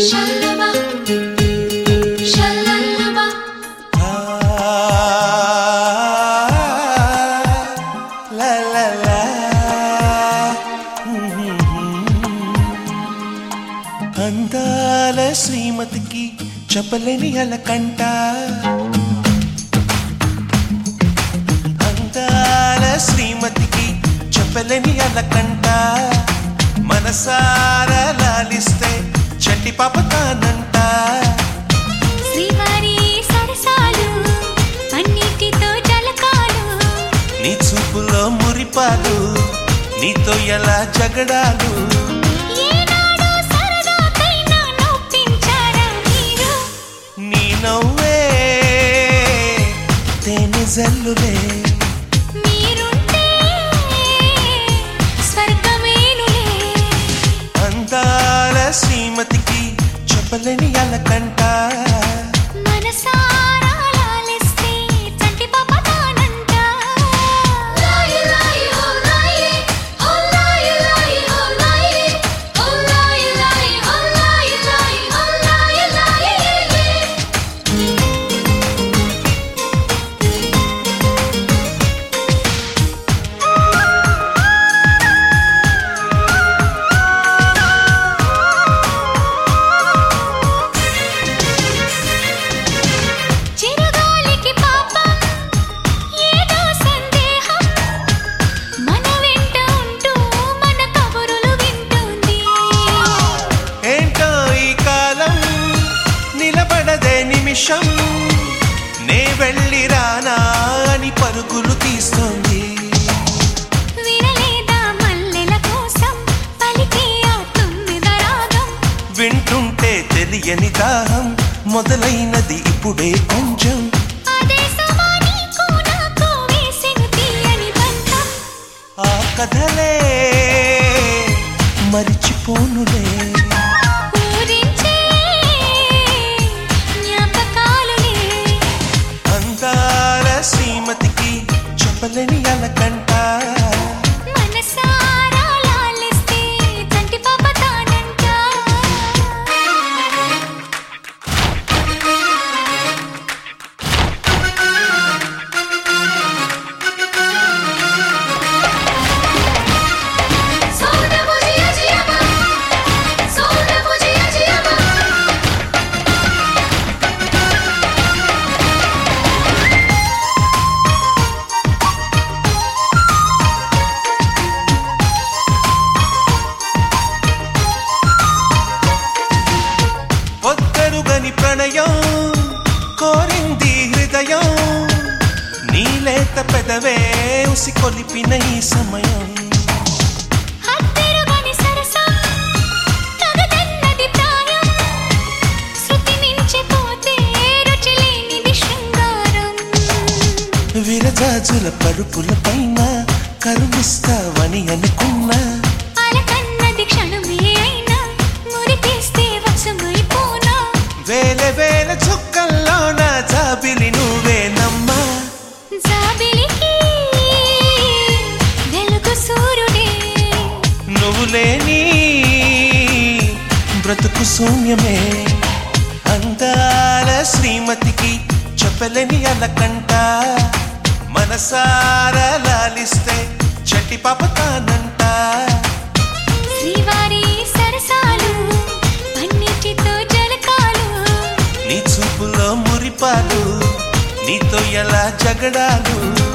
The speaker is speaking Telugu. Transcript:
షల్లబా షల్లల్లబా ఆ, లా, లా, లా. అందాల శ్రీమతికి చెప్పలేని అలకంట అందాల శ్రీమతికి చెప్పలేని అలకంట మనసార లాలిస్తే చంటి పాప తానంట శ్రీవారి సరసాలు అన్నిటితో జలకాలు నీ చూపులో మురిపాలు నీతో ఎలా జగడాలు ఏనాడు సరదాకైనా నొప్పించారా మీరు నీ నవ్వే తేనె జల్లులే మీరుంటే స్వర్గమేనులే అందాల శ్రీమతికి చెప్పలేని అలకంట మనసారా లాలిస్తే చంటి పాప తానంట లాయి లాయి ఓ లాయి ఓ లాయి లాయి ఓ లాయి ఓ లాయి లాయి ఓ లాయి లాయి ఓ లాయి లాయి చిరుగాలికి పాపం ఏదో సందేహం మన వెంట ఉంటూ మన కబురులు వింటుంది ఏంటో ఈ కాలం నిలబడదే నిమిషం నే వెళ్ళి రానా అని పరుగులు తీస్తోంది వినలేదా మల్లెల కోసం పలికే ఆ తుమ్మిద రాగం వింటుంటే తెలియని దాహం మొదలైనది ఇప్పుడే కొంచెం అదే సమా నీకు నాకు వేసిన తీయని బంధం ఆ కథలే మరిచిపోనులే ఊరించే జ్ఞాపకాలులే అందాల శ్రీమతికి చెప్పలేని అలకంట మనసారా లాలిస్తే చంటి పాప తానంట సోడా బుజియా జియాబా సోడా బుజియా జియాబా పొద్దరుగని ప్రణయం కోరింది హృదయం నీలేత పెదవే ఉసి కొలిపిన ఈ సమయం హత్తెరుగని సరసం తగదన్నది ప్రాయం శృతి మించిపోతే రుచి లేనిది శృంగారం విరజాజుల పరుపుల పైన కరుణిస్తావని అనుకున్నా అలకన్నది క్షణమే అయినా మురిపేస్తే వశమైపోనా వేల వేల చుక్కల్లో నా జాబిలి నువ్వేనమ్మా జాబిలికి వెలుగు సూర్యుడే నువ్వు లేని బ్రతుకు శూన్యమే అందాల శ్రీమతికి చెప్పలేని అలకంట మనసార లాలిస్తే చట్టి పాప తానంట శ్రీవారి సరసాలు పన్నిటితో జలకాలు నీ చూపులో మురిపాలు నీతో ఎలా జగడాలు